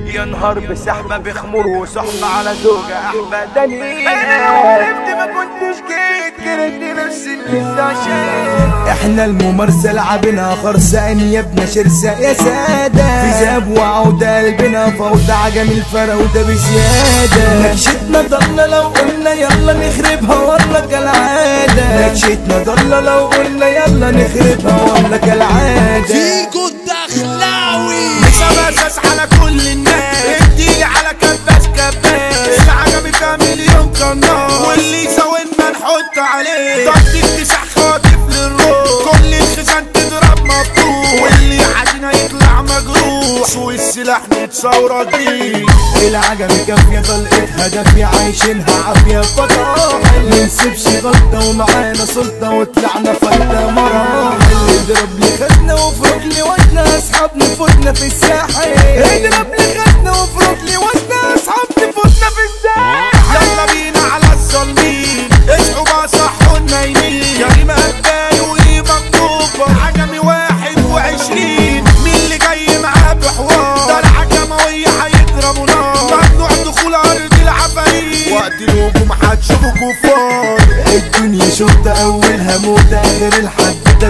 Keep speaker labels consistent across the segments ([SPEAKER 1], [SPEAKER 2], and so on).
[SPEAKER 1] ينهار بسحبة بخمور وصحبة على زوجة أحمداني عرفت ما كنتش جيت كرهتني نفس اللي عشان
[SPEAKER 2] احنا الممارسة لعبنا خرسان يا ابن شرسة يا سادة في ذهب وعودة قلبنا فوضى عجم الفراودة بزيادة نكشتنا ضلة لو قلنا يلا نخربها والله كالعادة نكشتنا ضلة لو قلنا يلا نخربها والله كالعادة
[SPEAKER 3] فيجو الدخلاوي
[SPEAKER 1] مسابسس على كل الناس اديلي على كباس كباس العجمي فيها مليون قناص واللي يساوينا نحط عليه ضغط تسع خاطف للروح كل الخزان تضرب مفتوح واللي عادينا يطلع مجروح سوق السلاح نتصورك بيه
[SPEAKER 2] العجم كافية طلقتها دافية عايشينها عافية فطاحل منسيبش غلطة ومعانا سلطة وطلعنا فلتة مراحل اضرب لي خدنا وفرق لي وزنا اصحاب نفوتنا في الساحل اضرب لي خدنا وفرق لي وزنا اصحاب نفوتنا في الساحل
[SPEAKER 1] يلا بينا على الظالمين اصحوا بقى صحوا النايمين جريمة قدامي وايه مكتوبة عجمي واحد وعشرين مين اللي جاي معاه بحوار ده العجموية هيضربوا نار ممنوع دخول أرض العفاريت وقت الهجوم هتشوفوا كفار
[SPEAKER 2] الدنيا شرطة اولها موت اخر الحد ده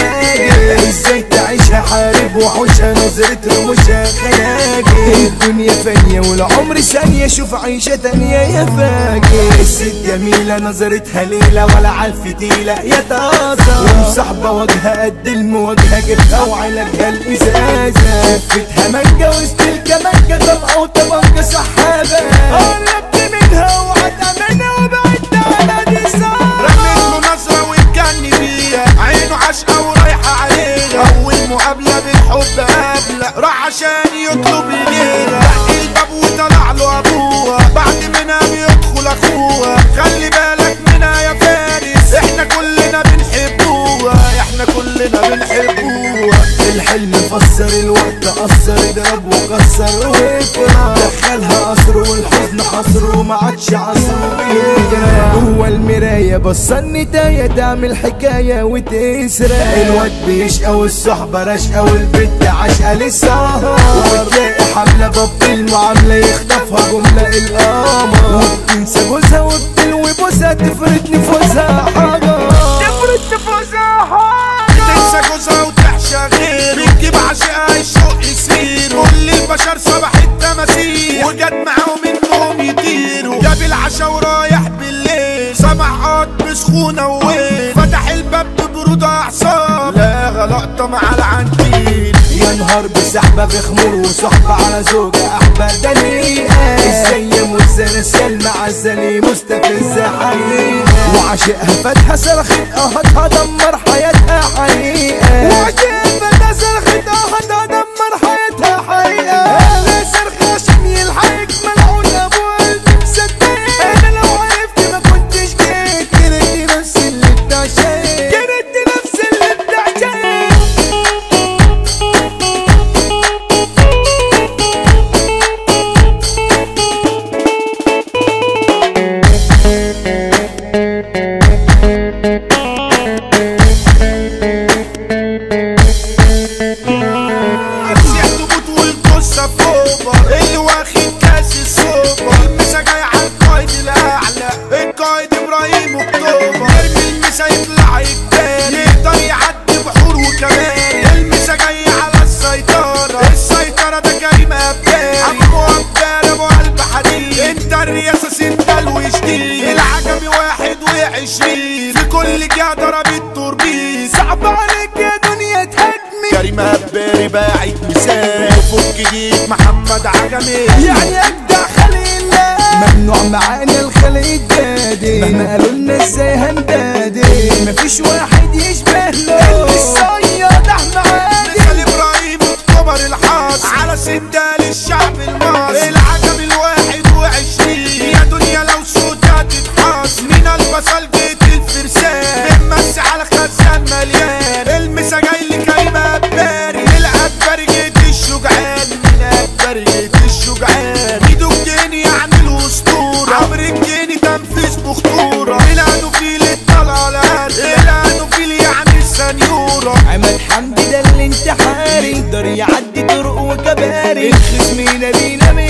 [SPEAKER 2] بنهاجر ازاي تعيشها حارب وحوشها نظرة رموشها خلاجر الدنيا فانية والعمر ثانية شوف عيشة تانية يا فاجر الست جميلة نظرتها ليلة ولا عالفتيلة يا طاسة ومصاحبة وجهها قد المواجهة جبتها وعلاجها الازازة شفتها مانجا وسط الكمانجا طلقة وطبنجة سحابة قربت منها وهتأمنها وبعدت على دي
[SPEAKER 1] رميت
[SPEAKER 2] صعبة
[SPEAKER 1] له نظرة واتجني بيها عينه عشقة ورايحة عليها أول مقابلة بالحب قابلة راح عشان يطلب إيديها دق الباب وطلع له أبوها بعد منها بيدخل أخوها خلي بالك منها يا فارس إحنا كلنا بنحبوها إحنا كلنا بنحبوها
[SPEAKER 2] الحلم فسر الوقت قصر اضرب وكسر وافرح دخلها قصر والحزن حصر وما عادش عصر بيجرى جوه المراية بص النداية تعمل حكاية وتسرق الواد بيشقى والصحبة رشقة والبت عشقة للسهر وتلاقي حملة باب المعاملة يخطفها جملة القمر وبتنسى جوزها وبتلوي بوسها تفرد نفوسها حجر تفرد نفوسها حجر
[SPEAKER 1] تنسى جوزها وتحشى غير بتجيب عشقها الشوق يسير كل البشر صباح التماثيل وجت معاهم انهم يطيروا جاب العشا ورايح بالليل سمع قط بسخونة وويل فتح الباب ببرودة اعصاب لا غلطة مع العنتيل
[SPEAKER 2] يا نهار بسحبة بخمور وصحبة على زوجة أحبة دنيئة السيم والزرسال مع الزلي مستفزة حقيقة وعشقها فاتحة صرخت قهتها دمر حياتها حقيقة وعشقها فاتحة صرخت قهتها دمر حياتها حقيقة أنا صرخ عشان يلحقك ملعون أبو قلبي مصدق أنا لو عرفت ما كنتش جيت كرهت نفس اللي انت عشان كرهت نفس اللي انت عشان
[SPEAKER 1] أسيح تبوت والقصة فوبر اللي واخد كاس السوبر المسا جاي على القايد الأعلى القايد إبراهيم أكتوبر ارمي المسا يطلع يتبان يقدر يعدي بحور وكمان المسا جاي على السيطرة السيطرة ده كريم أبدال عمو أبدال أبو قلب حديد انت الرئاسة سندل وجديد العجمي واحد وعشرين في كل جهة ضربت توربين
[SPEAKER 2] صعب عليك يا دنيا تهدمي
[SPEAKER 1] كريم أباري باعت مثال فك جديد محمد عجمي
[SPEAKER 2] يعني اجدع خليل الله ممنوع معانا الخلق الدادي مهما قالوا لنا ازاي هندادي مفيش واحد يشبه له الصياد احمد عادي
[SPEAKER 1] مثال ابراهيم اكتوبر الحاص على سندال الشعب المصري العجم الواحد وعشرين يا دنيا لو صوتها تتحاص من البصل جيت الفرسان بنمسي على خزان مليان المسا جاي لكريم أباري الأباري جيت الشجعان من أباري جيت الشجعان ايده الجيني يعني الأسطورة عمرو الجيني تنفيذ بخطورة الانو فيل الطلعة الأرض الانو فيل يعني السنيورة
[SPEAKER 2] عماد حمدي ده الانتحاري يقدر يعدي طرق وكباري الخصم ينادينا من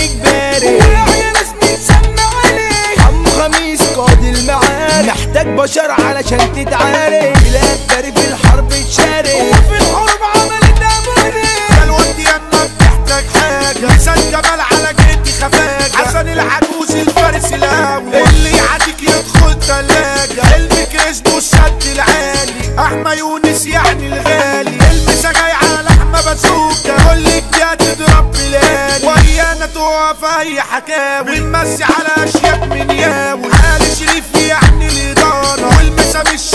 [SPEAKER 2] محتاج بشر علشان تتعارك الأبداري في الحرب تشارك وفي الحرب عملت أموني
[SPEAKER 1] الواد يما بتحتاج حاجة مثال جمال على جدي خفاجة حسن العجوز الفارس الهاوي اللي يعديك يدخل تلاجة حلم كريسبو السد العالي أحمى يونس يعني الغالي المسا جاي على أحمى بازوكا كل الجهات تضرب بلادي ويانا تقف أي حكاوي ونمسي على أشياء من ياوي آل شريف يعني الإدارة والمسا مش